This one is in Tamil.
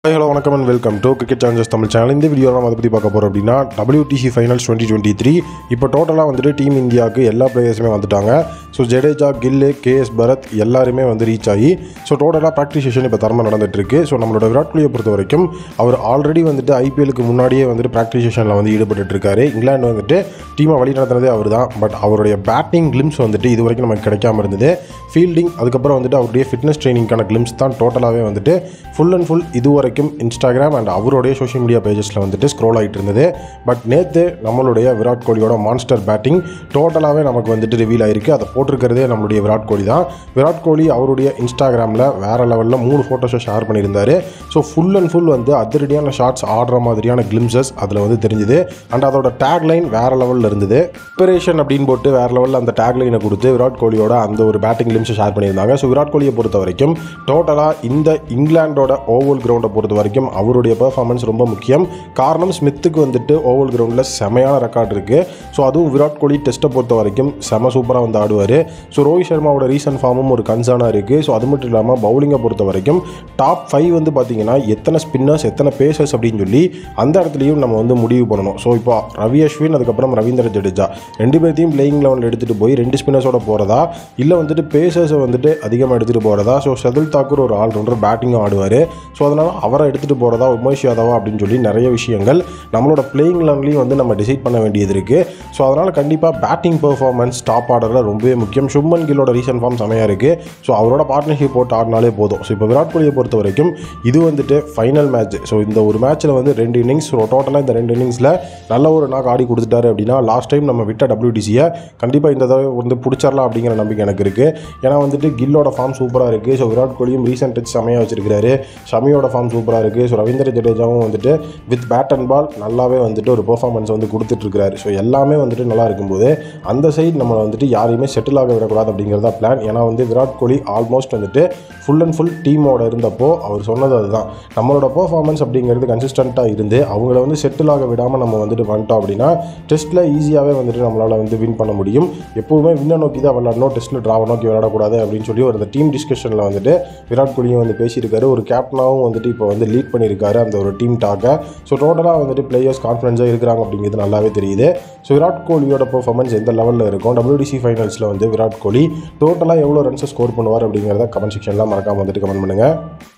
ஹலோ வணக்கம் and welcome to cricket challenges Tamil channel இந்த வீடியோ நம்ம அதை பற்றி பார்க்க போகிறோம் அப்படின்னா WTC finals twenty twenty three இப்போ டோட்டலாக வந்துட்டு டீம் இந்தியாவுக்கு எல்லா பிளேயர்ஸுமே வந்துட்டாங்க ஸோ ஜடேஜா கில்லு கேஎஸ் பரத் எல்லாருமே வந்து ரீச் ஆகி ஸோ டோட்டலாக ப்ராக்டிஸ் செஷன் இப்போ தரமாக நடந்துட்டு இருக்கு ஸோ நம்மளோட விராட் கோலியை பொறுத்த வரைக்கும் அவர் ஆல்ரெடி வந்துட்டு ஐபிஎலுக்கு முன்னாடியே வந்துட்டு ப்ராக்டிஸ் செஷனில் வந்து ஈடுபட்டு இருக்காரு இங்கிலாந்து வந்துட்டு டீமை வழி நடத்துனதே அவர் தான் பட் அவருடைய பேட்டிங் கிளிம்ஸ் வந்துட்டு இது வரைக்கும் நமக்கு கிடைக்காம இருந்தது ஃபீல்டிங் அதுக்கப்புறம் வந்துட்டு அவருடைய ஃபிட்னஸ் ட்ரைனிங்கான கிளிம்ஸ் தான் டோட்டலாகவே வந்துட்டு ஃபுல் அண்ட் ஃபுல் இது வரைக்கும் இன்ஸ்டாகிராம் அண்ட் அவருடைய சோஷியல் மீடியா பேஜஸில் வந்துட்டு ஸ்க்ரோல் ஆகிட்டு இருந்தது பட் நேற்று நம்மளுடைய விராட் கோலியோட மான்ஸ்டர் பேட்டிங் டோட்டலாகவே நமக்கு வந்துட்டு ரிவீல் ஆயிருக்கு அதை போட்டிருக்கிறதே நம்மளுடைய விராட் கோலி தான் விராட் கோலி அவருடைய இன்ஸ்டாகிராமில் வேறு லெவலில் மூணு ஃபோட்டோஸை ஷேர் பண்ணியிருந்தாரு ஸோ ஃபுல் அண்ட் ஃபுல் வந்து அதிரடியான ஷார்ட்ஸ் ஆடுற மாதிரியான கிளிம்சஸ் அதில் வந்து தெரிஞ்சுது அண்ட் அதோட டேக்லைன் வேறு லெவலில் இருந்தது இன்ஸ்பிரேஷன் அப்படின்னு போட்டு வேறு லெவலில் அந்த டேக்லைனை கொடுத்து விராட் கோலியோட அந்த ஒரு பேட்டிங் கிளிம்ஸை ஷேர் பண்ணியிருந்தாங்க ஸோ விராட் கோலியை பொறுத்த வரைக்கும் டோட்டலாக இந்த இங்கிலாண்டோட ஓவல் கிரவுண்டை பொறுத்த வரைக்கும் அவருடைய பெர்ஃபார்மன்ஸ் ரொம்ப முக்கியம் காரணம் ஸ்மித்துக்கு வந்துட்டு ஓவல் கிரவுண்டில் செமையான ரெக்கார்ட் இருக்குது ஸோ அதுவும் விராட் கோலி டெஸ்ட்டை பொறுத்த வரைக்கும் செம சூப்பராக வந்து ஆடுவார் ஸோ ரோஹித் சர்மாவோட ரீசன்ட் ஃபார்மும் ஒரு கன்சர்னாக இருக்குது ஸோ அது மட்டும் இல்லாமல் பவுலிங்கை பொறுத்த வரைக்கும் டாப் ஃபைவ் வந்து பார்த்தீங்கன்னா எத்தனை ஸ்பின்னர்ஸ் எத்தனை பேசர்ஸ் அப்படின்னு சொல்லி அந்த இடத்துலையும் நம்ம வந்து முடிவு பண்ணணும் ஸோ இப்போ ரவி அஸ்வின் அதுக்கப்புறம் ரவீந்திர ஜடேஜா ரெண்டு பேர்த்தையும் பிளேயிங் லெவலில் எடுத்துகிட்டு போய் ரெண்டு ஸ்பின்னர்ஸோட போகிறதா இல்லை வந்துட்டு பேசர்ஸை வந்துட்டு அதிகமாக எடுத்துகிட்டு போகிறதா ஸோ ஷதுல் தாக்கூர் ஒரு ஆல்ரவுண்டர் பேட்டிங்கும் ஆடுவார் ஸோ அதனால் அவரை எடுத்துகிட்டு போகிறதா உமேஷ் யாதவா அப்படின்னு சொல்லி நிறைய விஷயங்கள் நம்மளோட பிளேயிங் லெவன்லையும் வந்து நம்ம டிசைட் பண்ண வேண்டியது இருக்குது ஸோ அதனால் கண்டிப்பாக பேட்டிங் பெர்ஃபார்மன்ஸ் டாப் ஆர்டரில் ரொம்பவே முக்கியம் சுப்மன் கில்லோட ரீசன்ட் ஃபார்ம் செமையாக இருக்குது ஸோ அவரோட பார்ட்னர்ஷிப் போட்டு ஆடினாலே போதும் ஸோ இப்போ விராட் கோலியை பொறுத்த வரைக்கும் இது வந்துட்டு ஃபைனல் மேட்ச் ஸோ இந்த ஒரு மேட்ச்சில் வந்து ரெண்டு இன்னிங்ஸ் டோட்டலாக இந்த ரெண்டு இன்னிங்ஸில் நல்ல ஒரு நாக் ஆடி கொடுத்துட்டாரு அப்படின்னா லாஸ்ட் டைம் நம்ம விட்ட டபிள்யூடிசியை கண்டிப்பாக இந்த தடவை வந்து பிடிச்சிடலாம் அப்படிங்கிற நம்பிக்கை எனக்கு இருக்குது ஏன்னா வந்துட்டு கில்லோட ஃபார்ம் சூப்பராக இருக்குது ஸோ விராட் கோலியும் ரீசெண்ட் டச் செமையாக வச்சிருக்காரு ஷமியோட ஃபார்ம் சூப்பராக இருக்குது ஸோ ரவீந்திர ஜடேஜாவும் வந்துட்டு வித் பேட் அண்ட் பால் நல்லாவே வந்துட்டு ஒரு பெர்ஃபார்மன்ஸ் வந்து கொடுத்துட்ருக்காரு ஸோ எல்லாமே வந்துட்டு நல்லா இருக்கும்போது அந்த சைடு நம்ம வந்துட்டு யாரையுமே செட்டில் ஆக விடக்கூடாது அப்படிங்கிறதா பிளான் ஏன்னா வந்து விராட் கோலி ஆல்மோஸ்ட் வந்துட்டு ஃபுல் அண்ட் ஃபுல் டீமோட இருந்தப்போ அவர் சொன்னது அதுதான் நம்மளோட பெர்ஃபார்மன்ஸ் அப்படிங்கிறது கன்சிஸ்டண்ட்டாக இருந்து அவங்கள வந்து செட்டில் ஆக விடாமல் நம்ம வந்துட்டு வந்துட்டோம் அப்படின்னா டெஸ்ட்டில் ஈஸியாகவே வந்துட்டு நம்மளால் வந்து வின் பண்ண முடியும் எப்போவுமே வின்னை நோக்கி தான் விளாடணும் டெஸ்ட்டில் ட்ராவை நோக்கி விளையாடக்கூடாது அப்படின்னு சொல்லி ஒரு அந்த டீம் டிஸ்கஷனில் வந்துட்டு விராட் கோலியும் வந்து பேசியிருக்காரு ஒரு கேப்டனாகவும் வந்துட்டு இப்போ வந்து லீட் பண்ணியிருக்காரு அந்த ஒரு டீம் டாக்கை ஸோ டோட்டலாக வந்துட்டு பிளேயர்ஸ் கான்ஃபிடன்ஸாக இருக்கிறாங்க அப்படிங்கிறது நல்லாவே தெரியுது ஸோ விராட் கோலியோட பெர்ஃபார்மன்ஸ் எந்த லெவலில் இருக்கும் WTC ஃபைனல்ஸில் வந்து விராட் கோலி டோட்டலாக எவ்வளோ ரன்ஸை ஸ்கோர் பண்ணுவார் அப்படிங்கிறத கமெண்ட் செக்ஷனில் மறக்காமல் வந்துட்டு கமெண்ட் பண்ணுங்கள்